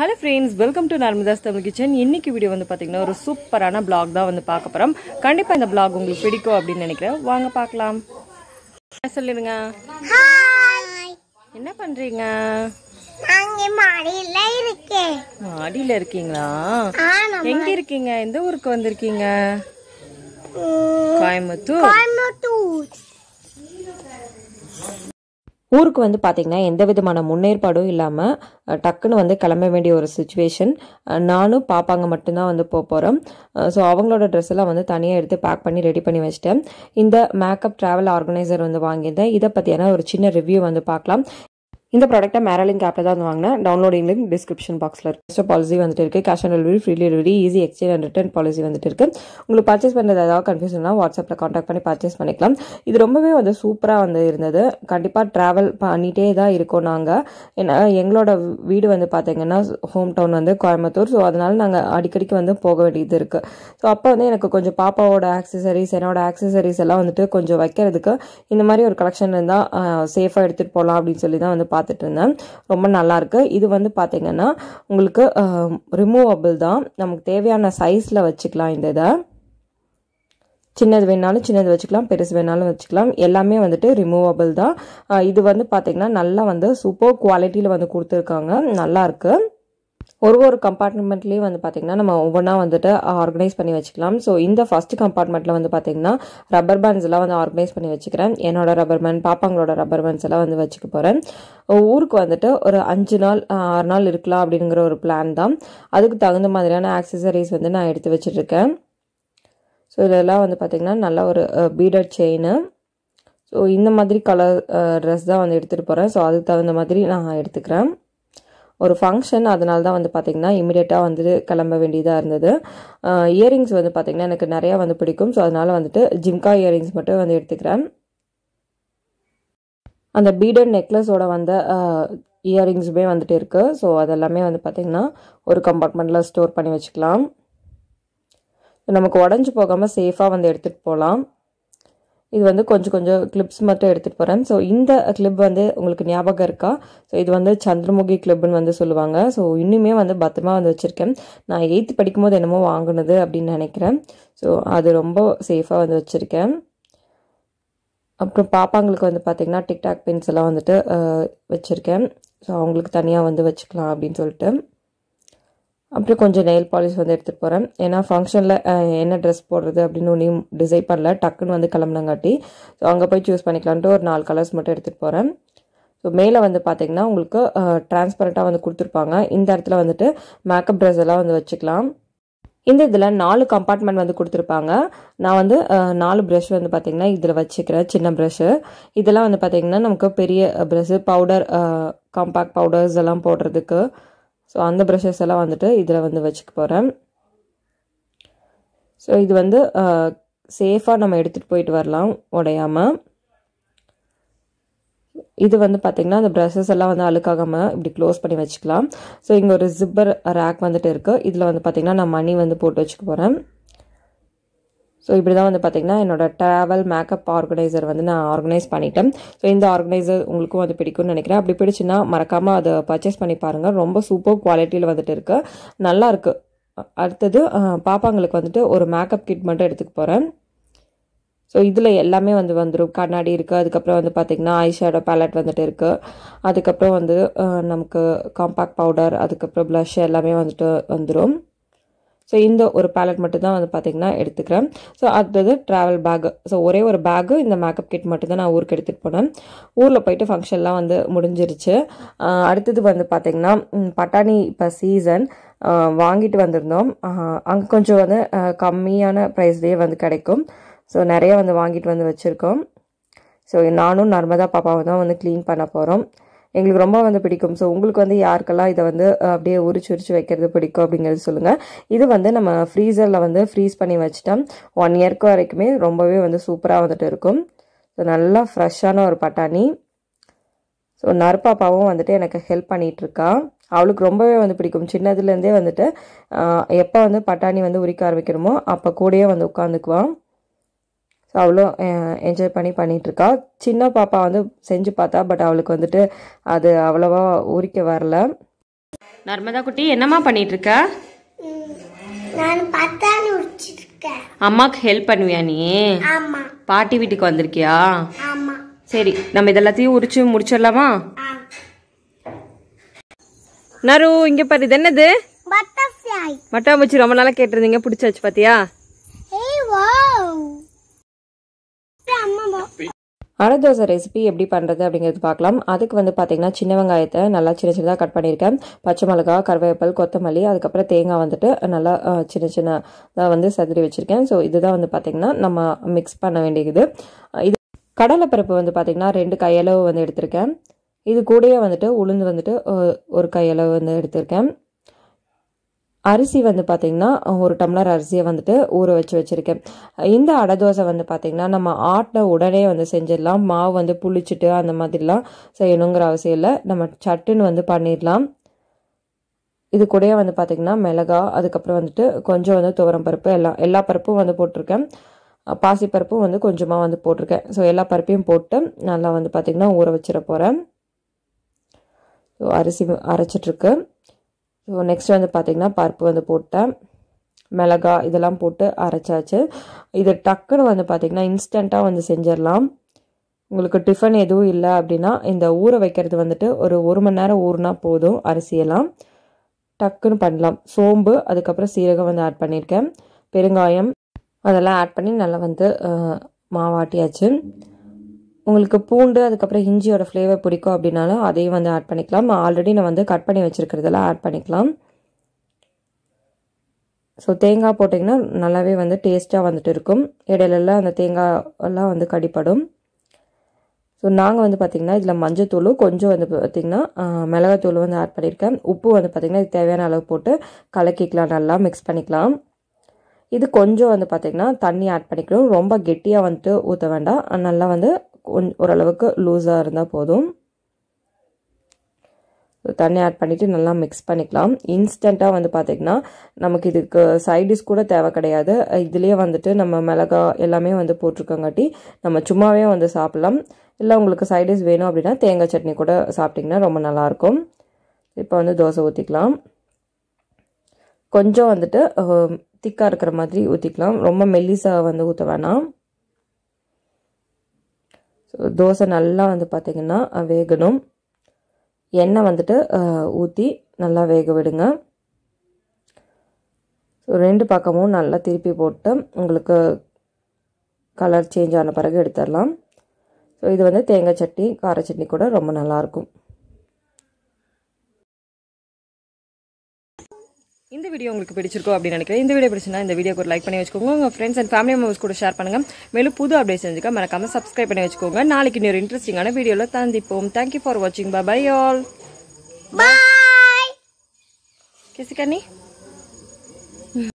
hello friends welcome to Narmada's Tamil kitchen இன்னைக்கு video வந்து பார்த்தீங்கன்னா ஒரு சூப்பரான பிளாக் தான் வந்து பார்க்க போகிறோம் கண்டிப்பாக இந்த பிளாக் உங்களுக்கு பிடிக்கும் அப்படின்னு நினைக்கிறேன் வாங்க பார்க்கலாம் சொல்லிடுங்க ஹாய் என்ன பண்ணுறீங்க நாங்க மாடியில இருக்கேன் மாடியில் இருக்கீங்களா ஆனா எங்க இருக்கீங்க எந்த ஊருக்கு வந்திருக்கீங்க கோயம்புத்தூர் கோயம்புத்தூர் ஊருக்கு வந்து பார்த்திங்கன்னா எந்த விதமான முன்னேற்பாடும் இல்லாமல் டக்குன்னு வந்து கிளம்ப வேண்டிய ஒரு சுச்சுவேஷன் நானும் பாப்பாங்க மட்டும்தான் வந்து போக போகிறோம் ஸோ அவங்களோட ட்ரெஸ் எல்லாம் வந்து தனியாக எடுத்து பேக் பண்ணி ரெடி பண்ணி வச்சிட்டேன் இந்த மேக்கப் ட்ராவல் ஆர்கனைசர் வந்து வாங்கியிருந்தேன் இதை பற்றியான ஒரு சின்ன ரிவ்யூ வந்து பார்க்கலாம் இந்த ப்ராடக்ட்டை மேரலிங்க் ஆப்பில் தான் வந்து வாங்கினேன் டவுன்லோடிங் லிங்க் டிஸ்கிரிப்ஷன் பாக்ஸில் இருக்குது பாலிசி வந்துட்டு இருக்குது cash on delivery free delivery easy exchange and return policy வந்துட்டு இருக்குது உங்களுக்கு பர்ச்சேஸ் பண்ணுறது ஏதாவது கன்ஃபியூஷன்னா வாட்ஸ்அப்பில் காண்டாக்ட் பண்ணி பர்ச்சேஸ் பண்ணிக்கலாம் இது ரொம்பவே வந்து சூப்பராக வந்து இருந்தது கண்டிப்பாக ட்ராவல் பண்ணிகிட்டே தான் இருக்கோம் நாங்கள் ஏன்னா எங்களோட வீடு வந்து பார்த்தீங்கன்னா ஹோம் டவுன் வந்து கோயம்புத்தூர் ஸோ அதனால நாங்கள் அடிக்கடிக்கு வந்து போக வேண்டியது இருக்குது ஸோ அப்போ வந்து எனக்கு கொஞ்சம் பாப்பாவோட ஆக்சசரிஸ் என்னோட ஆக்சசரிஸ் எல்லாம் வந்துட்டு கொஞ்சம் வைக்கிறதுக்கு இந்த மாதிரி ஒரு கலெக்ஷன் இருந்தால் சேஃபாக எடுத்துகிட்டு போகலாம் அப்படின்னு சொல்லி தான் வந்து பார்த்துட்டு இருந்தேன் ரொம்ப நல்லாயிருக்கு இது வந்து பார்த்தீங்கன்னா உங்களுக்கு ரிமூவபிள் தான் நமக்கு தேவையான சைஸில் வச்சுக்கலாம் இந்த இதை சின்னது வேணாலும் சின்னது வச்சுக்கலாம் பெருசு வேணாலும் வச்சுக்கலாம் எல்லாமே வந்துட்டு ரிமூவபிள் தான் அஹ் இது வந்து பார்த்தீங்கன்னா நல்லா வந்து சூப்பர் குவாலிட்டியில் வந்து கொடுத்துருக்காங்க நல்லா இருக்கு ஒரு ஒரு கம்பார்ட்மெண்ட்லேயும் வந்து பார்த்திங்கன்னா நம்ம ஒவ்வொன்றா வந்துட்டு ஆர்கனைஸ் பண்ணி வச்சுக்கலாம் ஸோ இந்த ஃபஸ்ட் கம்பார்ட்மெண்ட்டில் வந்து பார்த்திங்கன்னா ரப்பர் பேண்ட்ஸ் எல்லாம் வந்து ஆர்கனைஸ் பண்ணி வச்சுக்கிறேன் என்னோட ரப்பர் பேண்ட் பாப்பாங்களோட ரப்பர் பேண்ட்ஸ் எல்லாம் வந்து வச்சுக்க போகிறேன் ஊருக்கு வந்துட்டு ஒரு அஞ்சு நாள் ஆறு நாள் இருக்கலாம் அப்படிங்கிற ஒரு பிளான் தான் அதுக்கு தகுந்த மாதிரியான ஆக்சசரிஸ் வந்து நான் எடுத்து வச்சுட்ருக்கேன் ஸோ இதெல்லாம் வந்து பார்த்திங்கன்னா நல்ல ஒரு பீடட் செயின் ஸோ இந்த மாதிரி கலர் ட்ரெஸ் தான் வந்து எடுத்துகிட்டு போகிறேன் ஸோ அதுக்கு தகுந்த மாதிரி நான் எடுத்துக்கிறேன் ஒரு ஃபங்க்ஷன் அதனால தான் வந்து பார்த்திங்கன்னா இமீடியட்டாக வந்துட்டு கிளம்ப வேண்டியதாக இருந்தது இயரிங்ஸ் வந்து பார்த்திங்கன்னா எனக்கு நிறையா வந்து பிடிக்கும் ஸோ அதனால் வந்துட்டு ஜிம்கா இயரிங்ஸ் மட்டும் வந்து எடுத்துக்கிறேன் அந்த பீடட் நெக்லஸோட வந்த இயரிங்ஸுமே வந்துட்டு இருக்குது ஸோ அதெல்லாமே வந்து பார்த்திங்கன்னா ஒரு கம்பார்ட்மெண்ட்டில் ஸ்டோர் பண்ணி வச்சுக்கலாம் நமக்கு உடஞ்சி போகாமல் சேஃபாக வந்து எடுத்துகிட்டு போகலாம் இது வந்து கொஞ்சம் கொஞ்சம் கிளிப்ஸ் மட்டும் எடுத்துகிட்டு போகிறேன் ஸோ இந்த கிளிப் வந்து உங்களுக்கு ஞாபகம் இருக்கா ஸோ இது வந்து சந்திரமுகி கிளிப்னு வந்து சொல்லுவாங்க ஸோ இன்னுமே வந்து பத்திரமா வந்து வச்சுருக்கேன் நான் எயித்து படிக்கும்போது என்னமோ வாங்கினது அப்படின்னு நினைக்கிறேன் ஸோ அது ரொம்ப சேஃபாக வந்து வச்சுருக்கேன் அப்புறம் பாப்பாங்களுக்கு வந்து பார்த்திங்கன்னா டிக்டாக் பென்ஸ் எல்லாம் வந்துட்டு வச்சுருக்கேன் ஸோ அவங்களுக்கு தனியாக வந்து வச்சுக்கலாம் அப்படின்னு சொல்லிட்டு அப்புறம் கொஞ்சம் நெயில் பாலிஷ் வந்து எடுத்துகிட்டு போகிறேன் ஏன்னா ஃபங்க்ஷனில் என்ன ட்ரெஸ் போடுறது அப்படின்னு ஒன்றையும் டிசைட் பண்ணல டக்குன்னு வந்து கிளம்புனங்காட்டி ஸோ அங்கே போய் சூஸ் பண்ணிக்கலான்ட்டு ஒரு நாலு கலர்ஸ் மட்டும் எடுத்துகிட்டு போகிறேன் ஸோ மேலே வந்து பார்த்திங்கன்னா உங்களுக்கு டிரான்ஸ்பரண்ட்டாக வந்து கொடுத்துருப்பாங்க இந்த இடத்துல வந்துட்டு மேக்கப் ட்ரெஸ் எல்லாம் வந்து வச்சுக்கலாம் இந்த இதில் நாலு கம்பார்ட்மெண்ட் வந்து கொடுத்துருப்பாங்க நான் வந்து நாலு ப்ரஷ் வந்து பார்த்திங்கன்னா இதில் வச்சுக்கிறேன் சின்ன ப்ரஷ்ஷு இதெல்லாம் வந்து பார்த்திங்கன்னா நமக்கு பெரிய ப்ரஷ்ஷு பவுடர் காம்பேக்ட் பவுடர்ஸ் எல்லாம் போடுறதுக்கு ஸோ அந்த ப்ரஷஸ் எல்லாம் வந்துட்டு இதில் வந்து வச்சுக்க போகிறேன் ஸோ இது வந்து சேஃபாக நம்ம எடுத்துகிட்டு போயிட்டு வரலாம் உடையாமல் இது வந்து பார்த்திங்கன்னா அந்த ப்ரஷஸ் எல்லாம் வந்து அழுக்காகாமல் இப்படி க்ளோஸ் பண்ணி வச்சுக்கலாம் ஸோ இங்கே ஒரு ஜிப்பர் ரேக் வந்துட்டு இருக்குது இதில் வந்து பார்த்திங்கன்னா நான் மணி வந்து போட்டு வச்சுக்க போகிறேன் ஸோ இப்படி தான் வந்து பார்த்திங்கன்னா என்னோட ட்ராவல் மேக்கப் ஆர்கனைசர் வந்து நான் ஆர்கனைஸ் பண்ணிட்டேன் ஸோ இந்த ஆர்கனைசர் உங்களுக்கும் வந்து பிடிக்கும்னு நினைக்கிறேன் அப்படி பிடிச்சுன்னா மறக்காமல் அதை பர்ச்சேஸ் பண்ணி பாருங்கள் ரொம்ப சூப்பர் குவாலிட்டியில் வந்துட்டு இருக்கு நல்லா இருக்கு அடுத்தது பாப்பாங்களுக்கு வந்துட்டு ஒரு மேக்கப் கிட் மட்டும் எடுத்துக்க போகிறேன் ஸோ இதில் எல்லாமே வந்து வந்துடும் கண்ணாடி இருக்குது அதுக்கப்புறம் வந்து பார்த்திங்கன்னா ஐ ஷேடோ பேலட் வந்துட்டு இருக்குது அதுக்கப்புறம் வந்து நமக்கு காம்பேக்ட் பவுடர் அதுக்கப்புறம் ப்ளஷ் எல்லாமே வந்துட்டு வந்துடும் ஸோ இந்த ஒரு பேலட் மட்டும் தான் வந்து பார்த்திங்கன்னா எடுத்துக்கிறேன் ஸோ அடுத்தது ட்ராவல் பேக்கு ஸோ ஒரே ஒரு பேக்கு இந்த மேக்கப் கிட் மட்டும் தான் நான் ஊருக்கு எடுத்துகிட்டு போனேன் ஊரில் போயிட்டு ஃபங்க்ஷன்லாம் வந்து முடிஞ்சிருச்சு அடுத்தது வந்து பார்த்திங்கன்னா பட்டாணி இப்போ சீசன் வாங்கிட்டு வந்திருந்தோம் அங்கே கொஞ்சம் வந்து கம்மியான ப்ரைஸ்லேயே வந்து கிடைக்கும் ஸோ நிறைய வந்து வாங்கிட்டு வந்து வச்சுருக்கோம் ஸோ நானும் நர்மதா பாப்பாவை தான் வந்து க்ளீன் பண்ண போகிறோம் எங்களுக்கு ரொம்ப வந்து பிடிக்கும் ஸோ உங்களுக்கு வந்து யாருக்கெல்லாம் இதை வந்து அப்படியே உரிச்சு உரிச்சு வைக்கிறது பிடிக்கும் அப்படிங்கிறது சொல்லுங்கள் இது வந்து நம்ம ஃப்ரீசரில் வந்து ஃப்ரீஸ் பண்ணி வச்சிட்டோம் ஒன் இயர்க்கு வரைக்குமே ரொம்பவே வந்து சூப்பராக வந்துட்டு இருக்கும் ஸோ நல்லா ஃப்ரெஷ்ஷான ஒரு பட்டாணி ஸோ நறுப்பாப்பாவும் வந்துட்டு எனக்கு ஹெல்ப் பண்ணிகிட்ருக்கா அவளுக்கு ரொம்பவே வந்து பிடிக்கும் சின்னதுலேருந்தே வந்துட்டு எப்போ வந்து பட்டாணி வந்து உரிக்க ஆரம்பிக்கணுமோ அப்போ கூடயே வந்து உட்காந்துக்குவான் ஸோ அவ்வளோ என்ஜாய் பண்ணி பண்ணிகிட்ருக்கா சின்ன பாப்பா வந்து செஞ்சு பார்த்தா பட் அவளுக்கு வந்துட்டு அது அவ்வளோவா உரிக்க வரல நர்மதா குட்டி என்னம்மா பண்ணிட்டு இருக்க நான் பத்தாண்டு உடிச்சிருக்கேன் அம்மாக்கு ஹெல்ப் பண்ணுவியா நீ ஆமா பாட்டி வீட்டுக்கு வந்திருக்கியா ஆமா சரி நம்ம இதெல்லாத்தையும் உரிச்சு முடிச்சிடலாமா ஆ நரு இங்க பாரு இது என்னது பட்டர்ஃப்ளை மட்டாம்பூச்சி ரொம்ப நாளா கேட்டிருந்தீங்க பிடிச்சாச்சு பாத்தியா ஏய் வாவ் அம்மா வா அடை தோசை ரெசிபி எப்படி பண்ணுறது அப்படிங்கிறது பார்க்கலாம் அதுக்கு வந்து பார்த்தீங்கன்னா சின்ன வெங்காயத்தை நல்லா சின்ன சின்னதாக கட் பண்ணியிருக்கேன் பச்சை மிளகா கருவேப்பில் கொத்தமல்லி அதுக்கப்புறம் தேங்காய் வந்துட்டு நல்லா அஹ், சின்ன சின்னதாக வந்து சதுரி வச்சுருக்கேன் ஸோ இதுதான் வந்து பார்த்தீங்கன்னா நம்ம மிக்ஸ் பண்ண வேண்டியது இது கடலைப்பருப்பு வந்து பார்த்தீங்கன்னா ரெண்டு கையளவு வந்து எடுத்திருக்கேன் இது கூடயே வந்துட்டு உளுந்து வந்துட்டு அஹ், ஒரு கையளவு வந்து எடுத்திருக்கேன் அரிசி வந்து பார்த்திங்கன்னா ஒரு டம்ளர் அரிசியை வந்துட்டு ஊற வச்சு வச்சுருக்கேன் இந்த அடை தோசை வந்து பார்த்திங்கன்னா நம்ம ஆட்டின உடனே வந்து செஞ்சிடலாம் மாவு வந்து புளிச்சிட்டு அந்த மாதிரிலாம் செய்யணுங்கிற அவசியம் இல்லை நம்ம சட்டுன்னு வந்து பண்ணிடலாம் இது கூடயே வந்து பார்த்திங்கன்னா மிளகா அதுக்கப்புறம் வந்துட்டு கொஞ்சம் வந்து துவரம் பருப்பு எல்லாம் எல்லா பருப்பும் வந்து போட்டிருக்கேன் பாசிப்பருப்பும் வந்து கொஞ்சமாக வந்து போட்டிருக்கேன் ஸோ எல்லா பருப்பையும் போட்டு நல்லா வந்து பார்த்திங்கன்னா ஊற வச்சிட போகிறேன் ஸோ அரிசி அரைச்சிட்ருக்கு ஸோ நெக்ஸ்ட் வந்து பார்த்திங்கன்னா பருப்பு வந்து போட்டேன் மிளகா இதெல்லாம் போட்டு அரைச்சாச்சு இது டக்குன்னு வந்து பார்த்திங்கன்னா இன்ஸ்டண்ட்டாக வந்து செஞ்சிடலாம் உங்களுக்கு டிஃபன் எதுவும் இல்லை அப்படின்னா இந்த ஊற வைக்கிறது வந்துட்டு ஒரு ஒரு மணி நேரம் ஊறினா போதும் அரிசியெல்லாம் டக்குன்னு பண்ணலாம் சோம்பு அதுக்கப்புறம் சீரகம் வந்து ஆட் பண்ணியிருக்கேன் பெருங்காயம் அதெல்லாம் ஆட் பண்ணி நல்லா வந்து அஹ், மாவாட்டியாச்சு உங்களுக்கு பூண்டு அதுக்கப்புறம் இஞ்சியோட ஃப்ளேவர் பிடிக்கும் அப்படின்னாலும் அதையும் வந்து ஆட் பண்ணிக்கலாம் ஆல்ரெடி நான் வந்து கட் பண்ணி வச்சுருக்கிறதெல்லாம் ஆட் பண்ணிக்கலாம் ஸோ தேங்காய் போட்டிங்கன்னா நல்லாவே வந்து டேஸ்ட்டாக வந்துட்டு இருக்கும் இடையிலலாம் அந்த தேங்காய் எல்லாம் வந்து கடிப்படும் ஸோ நாங்கள் வந்து பார்த்திங்கன்னா இதில் மஞ்சத்தூள் கொஞ்சம் வந்து பார்த்திங்கன்னா மிளகாத்தூள் வந்து ஆட் பண்ணியிருக்கேன் உப்பு வந்து பார்த்திங்கன்னா இது தேவையான அளவு போட்டு கலக்கிக்கலாம் நல்லா மிக்ஸ் பண்ணிக்கலாம் இது கொஞ்சம் வந்து பார்த்திங்கன்னா தண்ணி ஆட் பண்ணிக்கணும் ரொம்ப கெட்டியாக வந்துட்டு ஊற்ற வேண்டாம் நல்லா வந்து கொஞ்ச ஓரளவுக்கு லூஸாக இருந்தால் போதும் தண்ணி ஆட் பண்ணிவிட்டு நல்லா மிக்ஸ் பண்ணிக்கலாம் இன்ஸ்டண்ட்டாக வந்து பார்த்திங்கன்னா நமக்கு இதுக்கு சைடிஷ் கூட தேவை கிடையாது இதுலேயே வந்துட்டு நம்ம மிளகா எல்லாமே வந்து போட்டிருக்கங்காட்டி நம்ம சும்மாவே வந்து சாப்பிட்லாம் இல்லை உங்களுக்கு சைடிஷ் வேணும் அப்படின்னா தேங்காய் சட்னி கூட சாப்பிட்டிங்கன்னா ரொம்ப நல்லாயிருக்கும் இப்போ வந்து தோசை ஊற்றிக்கலாம் கொஞ்சம் வந்துட்டு திக்காக இருக்கிற மாதிரி ஊற்றிக்கலாம் ரொம்ப மெல்லிசாக வந்து ஊற்ற வேணாம் ஸோ தோசை நல்லா வந்து பார்த்திங்கன்னா வேகணும் எண்ணெய் வந்துட்டு ஊற்றி நல்லா வேக விடுங்க ஸோ ரெண்டு பக்கமும் நல்லா திருப்பி போட்டு உங்களுக்கு கலர் சேஞ்ச் ஆன பிறகு எடுத்துடலாம் ஸோ இது வந்து தேங்காய் சட்னி கார சட்னி கூட ரொம்ப நல்லாயிருக்கும் இந்த வீடியோ உங்களுக்கு பிடிச்சிருக்கோ அப்படின்னு நினைக்கிறேன் இந்த வீடியோ பிடிச்சிருந்தா இந்த வீடியோக்கு ஒரு லைக் பண்ணி வச்சுக்கோங்க உங்க ஃப்ரெண்ட்ஸ் அண்ட் ஃபேமிலி மெம்பர்ஸ் கூட ஷேர் பண்ணுங்க மேலும் புது அப்டேட் செஞ்சுக்க மறக்காம சப்ஸ்கிரைப் பண்ணி வச்சுக்கோங்க நாளைக்கு இன்னொரு இன்ட்ரெஸ்டிங்கான வீடியோவில் தந்திப்போம் தேங்க்யூ ஃபார் வாட்சிங் பை ஆல் பாய் கிசிகண்ணி